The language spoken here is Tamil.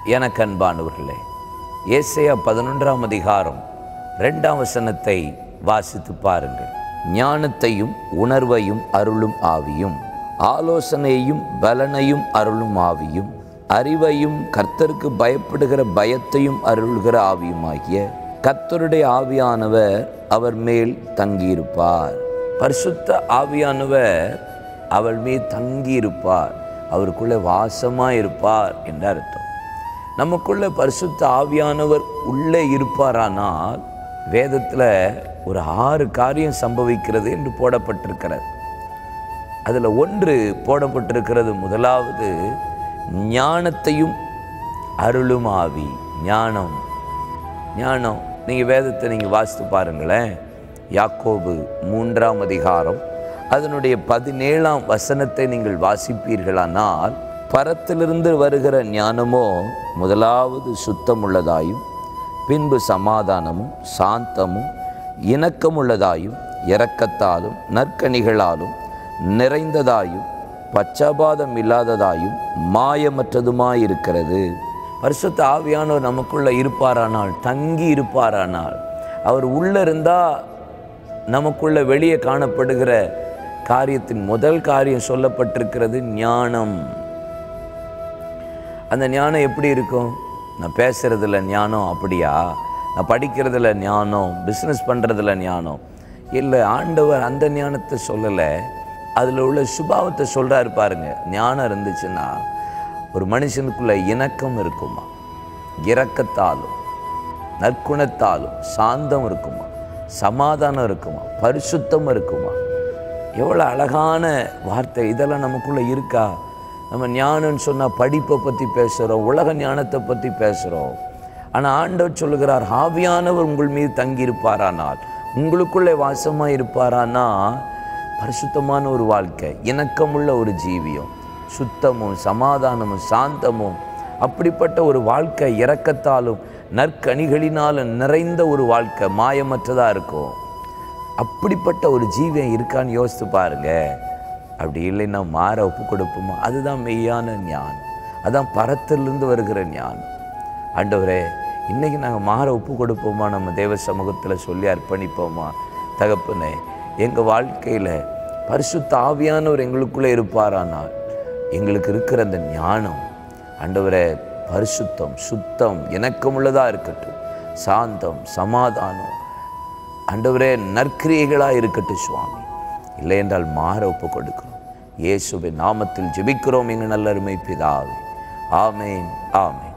எனக்கு அன்பானவர்களே ஏசையா பதினொன்றாம் அதிகாரம் ரெண்டாம் வசனத்தை வாசித்து பாருங்கள் ஞானத்தையும் உணர்வையும் அருளும் ஆவியும் ஆலோசனையும் பலனையும் அருளும் ஆவியும் அறிவையும் கர்த்தருக்கு பயப்படுகிற பயத்தையும் அருள்கிற ஆவியுமாகிய கர்த்தருடைய ஆவியானவர் அவர் மேல் தங்கியிருப்பார் பரிசுத்த ஆவியானவர் அவள் மேல் தங்கியிருப்பார் அவருக்குள்ளே வாசமாக இருப்பார் என்று அர்த்தம் நமக்குள்ள பரிசுத்த ஆவியானவர் உள்ளே இருப்பாரானால் வேதத்தில் ஒரு ஆறு காரியம் சம்பவிக்கிறது என்று போடப்பட்டிருக்கிறது அதில் ஒன்று போடப்பட்டிருக்கிறது முதலாவது ஞானத்தையும் அருளும் ஆவி ஞானம் ஞானம் நீங்கள் வேதத்தை நீங்கள் வாசித்து பாருங்களேன் யாக்கோபு மூன்றாம் அதிகாரம் அதனுடைய பதினேழாம் வசனத்தை நீங்கள் வாசிப்பீர்களானால் பரத்திலிருந்து வருகிற ஞானமோ முதலாவது சுத்தமுள்ளதாயும் பின்பு சமாதானமும் சாந்தமும் இணக்கமுள்ளதாயும் இரக்கத்தாலும் நற்கனிகளாலும் நிறைந்ததாயும் பச்சபாதம் இல்லாததாயும் மாயமற்றதுமாயிருக்கிறது பரிசுத்த ஆவியானவர் நமக்குள்ள இருப்பாரானால் தங்கி இருப்பாரானால் அவர் உள்ள இருந்தா நமக்குள்ள வெளியே காணப்படுகிற காரியத்தின் முதல் காரியம் சொல்லப்பட்டிருக்கிறது ஞானம் அந்த ஞானம் எப்படி இருக்கும் நான் பேசுறதுல ஞானம் அப்படியா நான் படிக்கிறதுல ஞானம் பிஸ்னஸ் பண்ணுறதுல ஞானம் இல்லை ஆண்டவர் அந்த ஞானத்தை சொல்லலை அதில் உள்ள சுபாவத்தை சொல்கிறாரு பாருங்க ஞானம் இருந்துச்சுன்னா ஒரு மனுஷனுக்குள்ள இணக்கம் இருக்குமா இரக்கத்தாலும் நற்குணத்தாலும் சாந்தம் இருக்குமா சமாதானம் இருக்குமா பரிசுத்தம் இருக்குமா எவ்வளோ அழகான வார்த்தை இதெல்லாம் நமக்குள்ளே இருக்கா நம்ம ஞானம்னு சொன்னால் படிப்பை பற்றி பேசுகிறோம் உலக ஞானத்தை பற்றி பேசுகிறோம் ஆனால் ஆண்டவர் சொல்லுகிறார் ஆவியானவர் உங்கள் மீது தங்கியிருப்பாரானால் உங்களுக்குள்ளே வாசமாக இருப்பாரானா பரிசுத்தமான ஒரு வாழ்க்கை இணக்கமுள்ள ஒரு ஜீவியம் சுத்தமும் சமாதானமும் சாந்தமும் அப்படிப்பட்ட ஒரு வாழ்க்கை இரக்கத்தாலும் நற்கனிகளினாலும் நிறைந்த ஒரு வாழ்க்கை மாயமற்றதாக இருக்கும் அப்படிப்பட்ட ஒரு ஜீவியம் இருக்கான்னு யோசித்து பாருங்க அப்படி இல்லைன்னா மாற ஒப்பு கொடுப்போமா அதுதான் மெய்யான ஞானம் அதான் பரத்திலிருந்து வருகிற ஞானம் ஆண்டவரே இன்னைக்கு நாங்கள் மாற ஒப்பு கொடுப்போமா நம்ம தேவ சமூகத்தில் சொல்லி அர்ப்பணிப்போமா தகப்பனே எங்கள் வாழ்க்கையில் பரிசுத்த ஆவியானவர் எங்களுக்குள்ளே இருப்பாரானால் எங்களுக்கு இருக்கிற அந்த ஞானம் ஆண்டவரே பரிசுத்தம் சுத்தம் இணக்கமுள்ளதாக இருக்கட்டும் சாந்தம் சமாதானம் ஆண்டவரே நற்கிரியைகளாக இருக்கட்டும் சுவாமி இல்லை என்றால் மாற ஒப்பு கொடுக்கிறோம் இயேசுவின் நாமத்தில் ஜெபிக்கிறோம் எங்கள் நல்லருமை பிதாவே ஆமேன் ஆமேன்